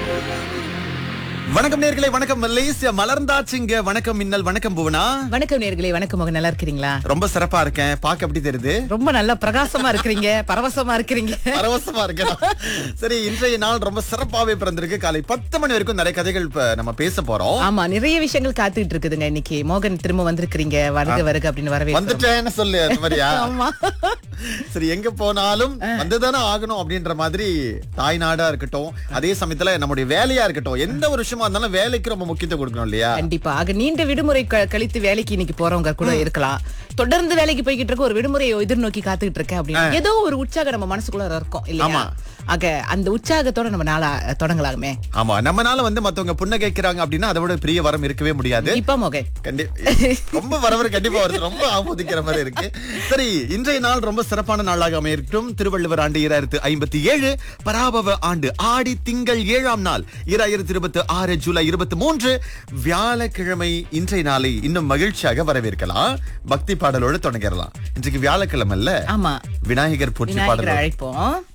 வணக்கம் நேர்களே வணக்கம் மலேசியா மலர்ந்தாச்சுங்க வணக்கம் மின்னல் வணக்கம் புவனா வணக்கம் நேர்களே வணக்கம் மகன் நல்லா இருக்கிறீங்களா ரொம்ப சிறப்பா இருக்கேன் பாக்க எப்படி தெரியுது ரொம்ப நல்லா பிரகாசமா இருக்கிறீங்க பரவசமா இருக்கிறீங்க பரவசமா இருக்கேன் சரி இன்றைய நாள் ரொம்ப சிறப்பாவே பிறந்திருக்கு காலை பத்து மணி வரைக்கும் நிறைய கதைகள் இப்ப நம்ம பேச போறோம் ஆமா நிறைய விஷயங்கள் காத்துக்கிட்டு இருக்குதுங்க இன்னைக்கு மோகன் திரும்ப வந்திருக்கிறீங்க வருக வருக அப்படின்னு வரவே வந்துட்டேன்னு சொல்லு அந்த மாதிரியா ஆமா சரி எங்க போனாலும் வந்துதானே ஆகணும் அப்படின்ற மாதிரி தாய்நாடா இருக்கட்டும் அதே சமயத்துல நம்முடைய வேலையா இருக்கட்டும் எந்த ஒரு விஷயமா இருந்தாலும் வேலைக்கு ரொம்ப முக்கியத்துவம் கொடுக்கணும் இல்லையா கண்டிப்பா ஆக நீண்ட விடுமுறை க- கழித்து வேலைக்கு இன்னைக்கு போறவங்க கூட இருக்கலாம் தொடர்ந்து வேலைக்கு போய்கிட்டு இருக்க ஒரு விடுமுறையை எதிர்நோக்கி காத்துக்கிட்டு இருக்கேன் அப்படின்னு ஏதோ ஒரு உற்சாகம் நம்ம மனசுக்குள்ள இருக்கும் இல்லையா ஆமா. ஆக அந்த உற்சாகத்தோட நம்ம நாளா தொடங்கலாமே ஆமா நம்மனால வந்து மத்தவங்க புன்னகைக்கிறாங்க அப்படின்னா அதை விட பெரிய வரம் இருக்கவே முடியாது இப்ப மோகன் கண்டி ரொம்ப வரவர் கண்டிப்பா வருது ரொம்ப ஆமோதிக்கிற மாதிரி இருக்கு சரி இன்றைய நாள் ரொம்ப சிறப்பான நாளாக அமையிருக்கும் திருவள்ளுவர் ஆண்டு இராயிரத்து ஐம்பத்தி ஏழு பராபவ ஆண்டு ஆடி திங்கள் ஏழாம் நாள் இராயிரத்தி இருபத்தி ஆறு ஜூலை இருபத்தி மூன்று வியாழக்கிழமை இன்றைய நாளை இன்னும் மகிழ்ச்சியாக வரவேற்கலாம் பக்தி பாடலோடு தொடங்கிடலாம் இன்றைக்கு வியாழக்கிழமை இல்ல ஆமா விநாயகர் போற்றி விநாயகரை பாடல் அழைப்போம்